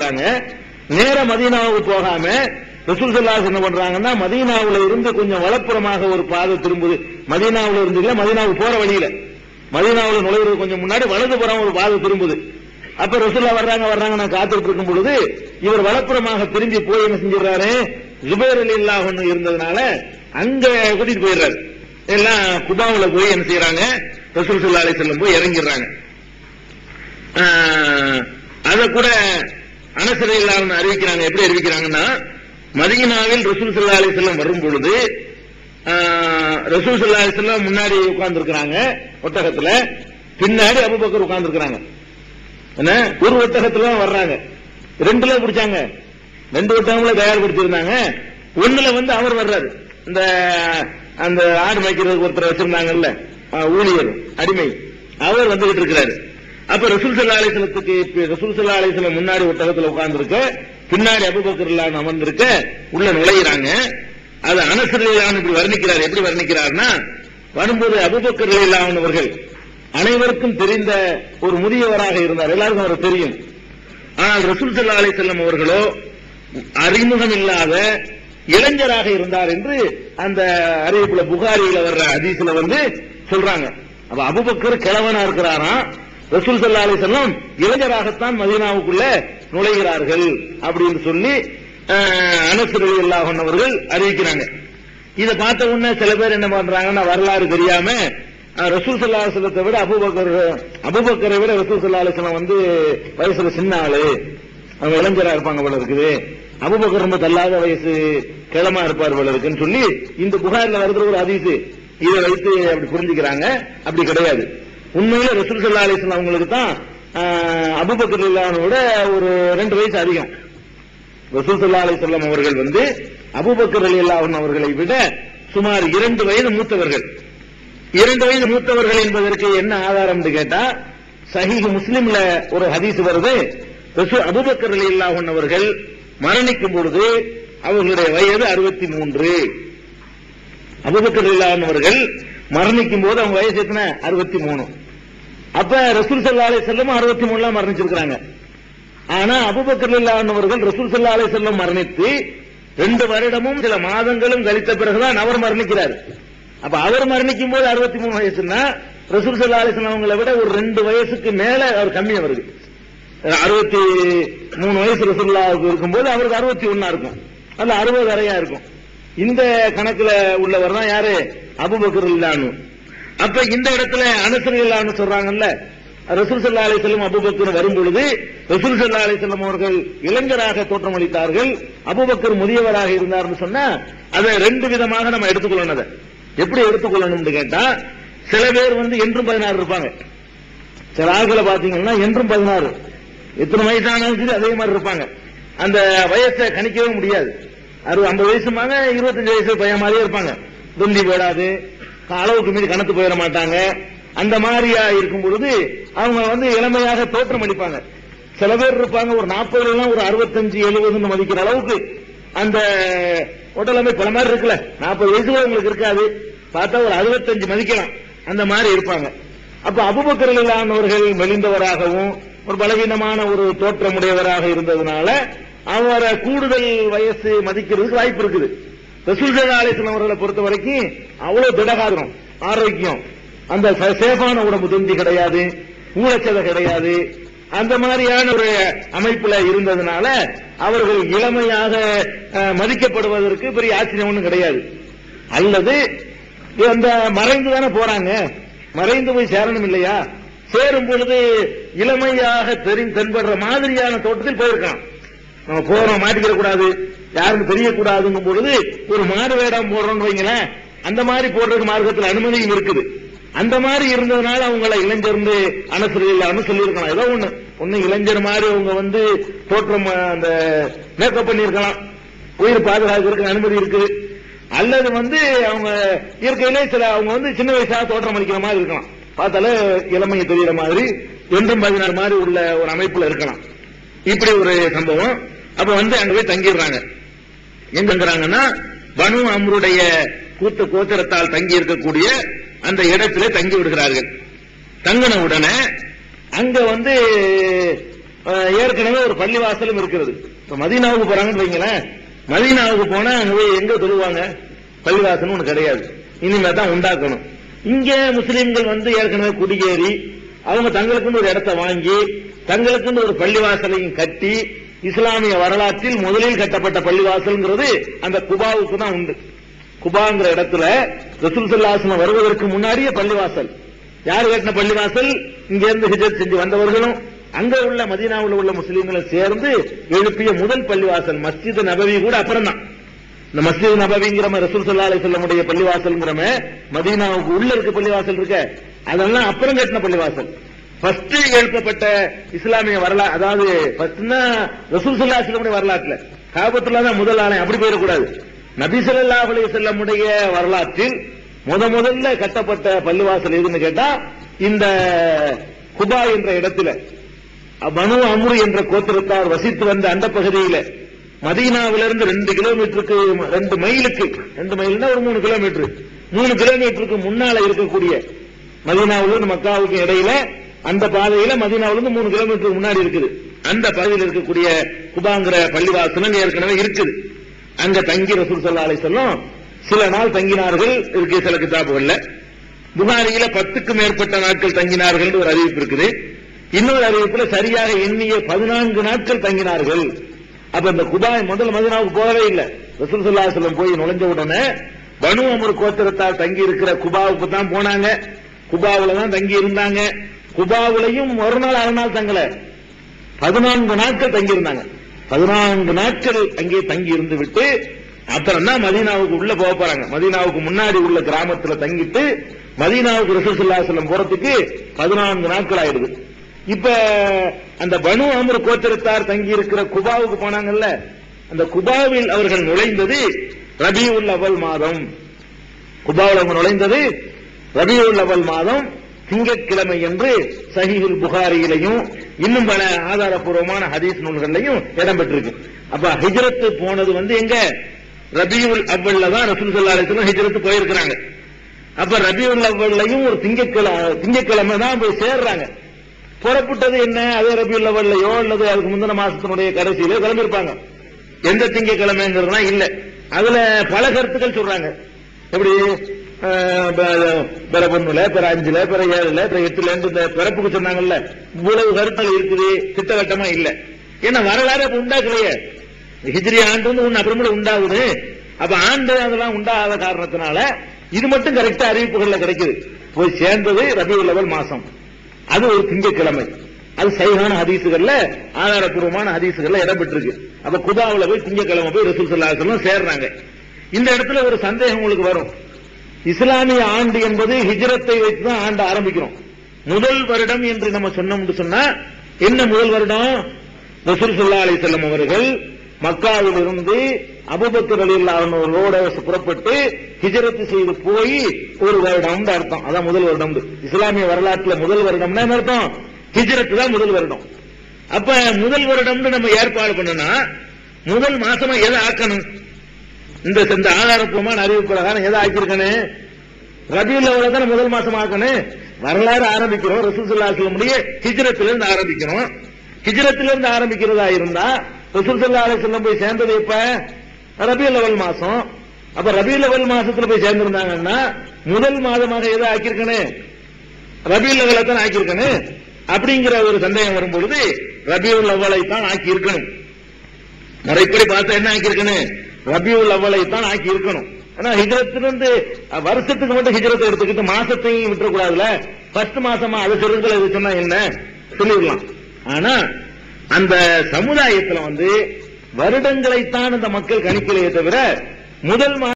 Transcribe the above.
புறப்பட்டாங்க நேர மதீனாவுக்கு போகாம ரசூல் ஸல்லல்லாஹு என்ன பண்றாங்கன்னா மதீனாவுல இருந்து கொஞ்சம் வலப்புறமாக ஒரு பாதை திரும்புது மதீனாவுல இருந்து இல்ல மதீனாவுக்கு போற வழியில மதீனாவுல நுழைவுறது கொஞ்சம் முன்னாடி வலதுபுறம் ஒரு பாதை திரும்புது அப்ப ரசூல்லா வர்றாங்க வர்றாங்க நான் காத்துட்டு இருக்கும் பொழுது இவர் வலப்புறமாக திரும்பி போய் என்ன செஞ்சிடறாரு ஜுபைர் அலில்லாஹ் ஒண்ணு இருந்ததுனால அங்க கூட்டிட்டு போயிடுறாரு எல்லாம் குபாவுல போய் என்ன செய்யறாங்க ரசூல் ஸல்லல்லாஹு அலைஹி வஸல்லம் போய் இறங்கிடுறாங்க அத கூட அனசரை இல்லாமல் அறிவிக்கிறாங்க எப்படி அறிவிக்கிறாங்கன்னா மதீனாவில் ரசூல் ஸல்லல்லாஹு அலைஹி வஸல்லம் வரும் பொழுது ஆஹ், ரசூல் ஸல்லல்லாஹு அலைஹி வஸல்லம் முன்னாடி உட்கார்ந்து இருக்கிறாங்க ஒட்டகத்துல பின்னாடி அபூபக்கர் உட்கார்ந்து இருக்கிறாங்க என்ன ஒரு ஒட்டகத்துல தான் வர்றாங்க ரெண்டுல பிடிச்சாங்க ரெண்டு ஒட்டகங்கள தயார்படுத்தியிருந்தாங்க ஒண்ணுல வந்து அவர் வர்றாரு இந்த அந்த ஆடு மேய்க்கிறதுக்கு ஒருத்தர் வச்சிருந்தாங்கல்ல ஆஹ், ஊழியர் அடிமை அவர் வந்துகிட்டு இருக்கிறாரு அப்ப ரசூல் சல்லா அலிஸ்லத்துக்கு ரசூல் சல்லா அலிஸ்லம் முன்னாடி ஒட்டகத்துல உட்கார்ந்துருக்க பின்னாடி அபுபக்கர் இல்லாம அமர்ந்திருக்க உள்ள நுழையிறாங்க அது அனசரிலான இப்படி வர்ணிக்கிறார் எப்படி வர்ணிக்கிறார்னா வரும்போது அபுபக்கர் இல்லாமன் அவர்கள் அனைவருக்கும் தெரிந்த ஒரு முதியவராக இருந்தார் எல்லாருக்கும் அவர் தெரியும் ஆனால் ரசூல் சல்லா அலிசல்லம் அவர்களோ அறிமுகம் இல்லாத இளைஞராக இருந்தார் என்று அந்த அறிவிப்புல புகாரியில வர்ற ஹதீஸ்ல வந்து சொல்றாங்க அப்ப அபுபக்கர் கிழவனா இருக்கிறாராம் ரசூல் சல்லா அலிசல்லம் இளைஞராகத்தான் மதீனாவுக்குள்ள நுழைகிறார்கள் அப்படின்னு சொல்லி அனசரி அல்லாஹன் அவர்கள் அறிவிக்கிறாங்க இதை பார்த்த உடனே சில பேர் என்ன பண்றாங்கன்னா வரலாறு தெரியாம அஹ், ரசூல் சல்லா அலுவலத்தை விட அபுபக்கர் அபுபக்கரை விட ரசூல் சல்லா அலுவலம் வந்து வயசுல சின்ன ஆளு அவங்க இளைஞரா இருப்பாங்க போல இருக்குது அபுபக்கர் ரொம்ப தள்ளாத வயசு கிழமா இருப்பார் போல இருக்குன்னு சொல்லி இந்த புகாரில் வருகிற ஒரு அதிசு இதை வைத்து அப்படி புரிஞ்சுக்கிறாங்க அப்படி கிடையாது உண்மையில ரசூல் சல்லா அலிஸ்லாம் அவங்களுக்கு தான் அஹ், அபூபக்கர் இல்லானோட ஒரு ரெண்டு வயசு அதிகம் ரசூல் சல்லா அலிஸ்லாம் அவர்கள் வந்து அபூபக்கர் அலி அல்லாஹன் அவர்களை விட சுமார் இரண்டு வயது மூத்தவர்கள் இரண்டு வயது மூத்தவர்கள் என்பதற்கு என்ன ஆதாரம் கேட்டா சஹீஹ் முஸ்லிம்ல ஒரு ஹதீஸ் வருது ரசூல் அபூபக்கர் அலி அல்லாஹன் அவர்கள் மரணிக்கும் பொழுது அவர்களுடைய வயது அறுபத்தி மூன்று அபூபக்கர் அல்லாஹன் அவர்கள் மரணிக்கும் போது அவங்க வயசு எத்தனை அறுபத்தி மூணு அப்ப ரசூல் சல்லா அலி செல்லம் அறுபத்தி மூணுல மரணிச்சிருக்கிறாங்க ஆனா அபுபக்கர் அல்லாஹன் அவர்கள் ரசூல் சல்லா அலி செல்லம் மரணித்து ரெண்டு வருடமும் சில மாதங்களும் கழித்த பிறகுதான் அவர் மரணிக்கிறார் அப்ப அவர் மரணிக்கும் போது அறுபத்தி மூணு வயசுன்னா ரசூல் சல்லா அலி செல்லம் அவங்களை விட ஒரு ரெண்டு வயசுக்கு மேல அவர் கம்மி அவருக்கு அறுபத்தி மூணு வயசு ரசூல்லாவுக்கு இருக்கும்போது அவருக்கு அறுபத்தி ஒன்னா இருக்கும் அல்ல அறுபது அறையா இருக்கும் இந்த கணக்குல உள்ளவர் தான் யாரு அபுபக்கர் இல்லானு அப்ப இந்த இடத்துல அனுசரி இல்லான்னு சொல்றாங்கல்ல ரசூல் சல்லா அலிசல்லம் அபுபக்கர் வரும் பொழுது ரசூல் சல்லா அலிசல்லம் அவர்கள் இளைஞராக தோற்றமளித்தார்கள் அபுபக்கர் முதியவராக இருந்தார்னு சொன்னா அதை ரெண்டு விதமாக நம்ம எடுத்துக்கொள்ளணும் அதை எப்படி எடுத்துக்கொள்ளணும்னு கேட்டா சில பேர் வந்து என்றும் பதினாறு இருப்பாங்க சில ஆட்களை பாத்தீங்கன்னா என்றும் பதினாறு எத்தனை வயசானாலும் சரி அதே மாதிரி இருப்பாங்க அந்த வயசை கணிக்கவே முடியாது அறுபது ஐம்பது வயசுமாங்க இருபத்தஞ்சு வயசு பையன் மாதிரியே இருப்பாங்க துண்டி போடாது அளவுக்கு மீறி கணத்து போயிட மாட்டாங்க அந்த மாதிரியா இருக்கும் பொழுது அவங்க வந்து இளமையாக தோற்றம் அளிப்பாங்க சில பேர் இருப்பாங்க ஒரு நாற்பதுல எல்லாம் ஒரு அறுபத்தஞ்சு எழுபதுன்னு மதிக்கிற அளவுக்கு அந்த உடலமை பல மாதிரி இருக்குல்ல நாற்பது வயசுல உங்களுக்கு இருக்காது பார்த்தா ஒரு அறுபத்தஞ்சு மதிக்கலாம் அந்த மாதிரி இருப்பாங்க அப்ப அபுபக்கர் இல்லாதவர்கள் மெலிந்தவராகவும் ஒரு பலவீனமான ஒரு தோற்றமுடையவராக இருந்ததுனால அவரை கூடுதல் வயசு மதிக்கிறதுக்கு வாய்ப்பு இருக்குது ரசூல் சல்லா அலிஸ்லாம் அவர்களை பொறுத்த வரைக்கும் அவ்வளவு திடகாரம் ஆரோக்கியம் அந்த ச- சேஃபான உடம்பு துந்தி கிடையாது ஊழச்சதை கிடையாது அந்த மாதிரியான ஒரு அமைப்புல இருந்ததுனால அவர்கள் இளமையாக அஹ், மதிக்கப்படுவதற்கு பெரிய ஆச்சரியம் ஒன்றும் கிடையாது அல்லது அந்த மறைந்து தானே போறாங்க மறைந்து போய் சேரணும் இல்லையா சேரும் பொழுது இளமையாக தெரி தென்படுற மாதிரியான தோட்டத்தில் போயிருக்கலாம் நம்ம போறோம் மாட்டிக்கிற கூடாது யாருக்கும் தெரியக்கூடாதுங்கும் பொழுது ஒரு மாறு வேடம் போடுறோம்னு வைங்களேன் அந்த மாதிரி போடுறதுக்கு மார்க்கத்தில் அனுமதியும் இருக்குது அந்த மாதிரி இருந்ததுனால அவங்களை இளைஞர்ந்து அனுசரி இல்லாம சொல்லியிருக்கலாம் ஏதோ ஒண்ணு ஒண்ணு இளைஞர் மாதிரி அவங்க வந்து தோற்றம் அஹ், அந்த மேக்கப் பண்ணியிருக்கலாம் உயிர் பாதுகாக்கிறதுக்கு அனுமதி இருக்குது அல்லது வந்து அவங்க இயற்கையிலே சில அவங்க வந்து சின்ன வயசாக தோற்றம் அளிக்கிற மாதிரி இருக்கலாம் பார்த்தாலே இளமையை தெரிகிற மாதிரி என்றும் பதினாறு மாதிரி உள்ள ஒரு அமைப்புல இருக்கலாம் இப்படி ஒரு சம்பவம் அப்ப வந்து அங்க போய் தங்கிடுறாங்க எங்க தங்குறாங்கன்னா பனு அம்ருடைய கூத்த கோத்திரத்தால் தங்கி இருக்கக்கூடிய அந்த இடத்திலே தங்கி விடுகிறார்கள் தங்கின உடனே அங்க வந்து அஹ், ஏற்கனவே ஒரு பள்ளிவாசலும் இருக்கிறது இப்ப மதீனாவுக்கு போறாங்கன்னு வைங்களேன் மதீனாவுக்கு போனா அங்க போய் எங்க தொழுவாங்க பள்ளிவாசல் ஒண்ணு கிடையாது இனிமே தான் உண்டாக்கணும் இங்க முஸ்லிம்கள் வந்து ஏற்கனவே குடியேறி அவங்க தங்களுக்குன்னு ஒரு இடத்தை வாங்கி தங்களுக்குன்னு ஒரு பள்ளிவாசலையும் கட்டி இஸ்லாமிய வரலாற்றில் முதலில் கட்டப்பட்ட பள்ளிவாசல்ங்கிறது அந்த குபாவுக்கு தான் உண்டு குபாங்கிற இடத்துல ரசூல் சல்லாசனம் வருவதற்கு முன்னாடியே பள்ளிவாசல் யார் கட்டின பள்ளிவாசல் இங்க இருந்து ஹிஜத் செஞ்சு வந்தவர்களும் அங்க உள்ள மதீனாவில் உள்ள முஸ்லீம்களும் சேர்ந்து எழுப்பிய முதல் பள்ளிவாசல் மஸ்ஜித் நபவி கூட அப்புறம் தான் இந்த மஸ்ஜித் நபவிங்கிற ரசூல் சல்லா அலி சொல்லமுடைய பள்ளிவாசல்ங்கிறம மதீனாவுக்கு உள்ள இருக்க பள்ளிவாசல் இருக்க அதெல்லாம் அப்புறம் கட்டின பள்ளிவாசல் ஃபர்ஸ்ட் எழுப்பப்பட்ட இஸ்லாமிய வரலாறு அதாவது ஃபர்ஸ்ட்னா ரசூல் சல்லா அலிஸ்லமுடைய வரலாற்றுல காபத்துல்லா தான் முதல் ஆலயம் அப்படி போயிடக்கூடாது நபி ஸல்லல்லாஹு அலைஹி வஸல்லமுடைய வரலாற்றில் முத முதல்ல கட்டப்பட்ட பள்ளிவாசல் எதுன்னு கேட்டா இந்த குபா என்ற இடத்துல பனு அம்ரு என்ற கோத்திரத்தார் வசித்து வந்த அந்த பகுதியில மதீனாவிலிருந்து ரெண்டு கிலோமீட்டருக்கு ரெண்டு மைலுக்கு ரெண்டு மைல்னா ஒரு மூணு கிலோமீட்டர் மூணு கிலோமீட்டருக்கு முன்னால இருக்கக்கூடிய மதீனாவிலிருந்து மக்காவுக்கு இடையில அந்த பாதையில மதீனாவிலிருந்து மூணு கிலோமீட்டருக்கு முன்னாடி இருக்குது அந்த பகுதியில் இருக்கக்கூடிய குபாங்கிற பள்ளிவாசலும் ஏற்கனவே இருக்குது அங்க தங்கி ரசூல் சல்லா அலிசல்லம் சில நாள் தங்கினார்கள் இருக்கு சில கிதாபுகள்ல புகாரியில பத்துக்கு மேற்பட்ட நாட்கள் தங்கினார்கள் ஒரு அறிவிப்பு இருக்குது இன்னொரு அறிவிப்புல சரியாக எண்ணிய பதினான்கு நாட்கள் தங்கினார்கள் அப்ப இந்த குபாய் முதல் மதினாவுக்கு போகவே இல்லை ரசூல் சல்லா செல்லம் போய் நுழைஞ்ச உடனே பனு அமர் கோத்திரத்தால் தங்கி இருக்கிற குபாவுக்கு தான் போனாங்க குபாவுல தான் தங்கி இருந்தாங்க குபாவுலையும் ஒரு நாள் அரை நாள் தங்கல பதினான்கு நாட்கள் தங்கி இருந்தாங்க பதினான்கு நாட்கள் அங்கே தங்கி இருந்து விட்டு அப்புறம் தான் மதீனாவுக்கு உள்ள போக போறாங்க மதீனாவுக்கு முன்னாடி உள்ள கிராமத்துல தங்கிட்டு மதீனாவுக்கு ரசூலுல்லாஹி செல்லம் போறதுக்கு பதினான்கு நாட்கள் ஆயிடுது இப்ப அந்த பனு அமர் கோத்திரத்தார் தங்கி இருக்கிற குபாவுக்கு போனாங்கல்ல அந்த குபாவில் அவர்கள் நுழைந்தது ரபியுல் அவல் மாதம் குபாவில் அவங்க நுழைந்தது ரபியுல் அவல் மாதம் திங்கட்கிழமை என்று சஹீஹுல் புகாரியிலையும் இன்னும் பல ஆதாரப்பூர்வமான ஹதீஸ் நூல்கள்லையும் இடம்பெற்றிருக்கு அப்ப ஹிஜ்ரத்து போனது வந்து எங்க ரபியுல் அவ்வல்ல தான் ரசூல் ஸல்லல்லாஹு அலைஹி வஸல்லம் ஹிஜ்ரத்து போயிருக்கிறாங்க அப்ப ரபியுல் அவ்வல்லையும் ஒரு திங்கட்கிழமை திங்கட்கிழமை தான் போய் சேர்றாங்க புறப்பட்டது என்ன அதே ரபியுல் அவ்வல்லையோ அல்லது அதுக்கு முந்தின மாசத்தினுடைய கடைசியிலோ கிளம்பியிருப்பாங்க எந்த திங்கட்கிழமைங்கிறதுலாம் இல்ல அதுல பல கருத்துக்கள் சொல்றாங்க எப்படி அஹ், ப- பிற பொண்ணுல பிற அஞ்சுல பிற ஏழுல பிற எட்டுல இருந்து இந்த பிறப்புக்கு சொன்னாங்கல்ல இவ்வளவு கருத்துகள் இருக்குது திட்டவட்டமா இல்ல ஏன்னா வரலாறு அப்ப உண்டாக்கலையே ஹிஜ்ரி ஆண்டு வந்து ஒண்ணு அப்புறமேல உண்டாகுது அப்ப ஆண்டு அதெல்லாம் உண்டாகாத காரணத்தினால இது மட்டும் கரெக்டா அறிவிப்புகள்ல கிடைக்குது போய் சேர்ந்தது ரபியுல் லெவல் மாசம் அது ஒரு திங்கட்கிழமை அது சைவான ஹதீசுகள்ல ஆதாரப்பூர்வமான ஹதீசுகள்ல இடம்பெற்றிருக்கு அப்ப குதாவுல போய் திங்கட்கிழமை போய் ரசூல் ஸல்லல்லாஹு அலைஹி வஸல்லம் சேர்றாங்க இந்த இடத்துல ஒரு சந்தேகம் உங்களுக்கு வரும் இஸ்லாமிய ஆண்டு என்பது ஹிஜ்ரத்தை வைத்து தான் ஆண்டு ஆரம்பிக்கிறோம் முதல் வருடம் என்று நம்ம சொன்னோம்னு சொன்னா என்ன முதல் வருடம் ரசூல் ஸல்லல்லாஹு அலைஹி வஸல்லம் அவர்கள் மக்காவில் இருந்து அபுபக்கர் ரலியல்லாஹு அவர்களோட புறப்பட்டு ஹிஜ்ரத் செய்து போய் ஒரு வருடம் அர்த்தம் அதான் முதல் வருடம் இஸ்லாமிய வரலாற்றுல முதல் வருடம்னா என்ன அர்த்தம் ஹிஜ்ரத் தான் முதல் வருடம் அப்ப முதல் வருடம்னு நம்ம ஏற்பாடு பண்ணனா முதல் மாசமா எதை ஆக்கணும் இந்த இந்த ஆதாரப்பூர்வமான அறிவு பிரகாரம் எதை ஆக்கியிருக்கணும் ரபியுல் அவளை தானே முதல் மாசம் ஆக்கணும் வரலாறு ஆரம்பிக்கிறோம் ரசூல் ஸல்லல்லாஹு அலைஹி வஸல்லம் ஹிஜ்ரத்துல இருந்து ஆரம்பிக்கிறோம் ஹிஜ்ரத்துல இருந்து ஆரம்பிக்கிறதா இருந்தா ரசூல் ஸல்லல்லாஹு அலைஹி வஸல்லம் போய் சேர்ந்தது எப்ப ரபியுல் அவல் மாசம் அப்ப ரபியுல் அவல் மாசத்துல போய் சேர்ந்திருந்தாங்கன்னா முதல் மாதமாக எதை ஆக்கியிருக்கணும் ரபியுல் அவலை தான் ஆக்கியிருக்கணும் அப்படிங்கிற ஒரு சந்தேகம் வரும் பொழுது ரபியுல் அவலை தான் ஆக்கி இருக்கணும் முறைப்படி பார்த்தா என்ன ஆக்கியிருக்கணும் ரபியுல் அவ்வளை தான் ஆக்கி இருக்கணும் ஆனா ஹிஜரத்திலிருந்து அஹ், வருஷத்துக்கு மட்டும் ஹிஜரத்தை எடுத்துக்கிட்டு மாசத்தையும் விட்டுறக்கூடாதுல ஃபர்ஸ்ட் மாசமா அதை சொல்றதுல இது சொன்னா என்ன சொல்லிடலாம் ஆனா அந்த சமுதாயத்துல வந்து வருடங்களைத்தான் அந்த மக்கள் கணிக்கலையே தவிர முதல் மா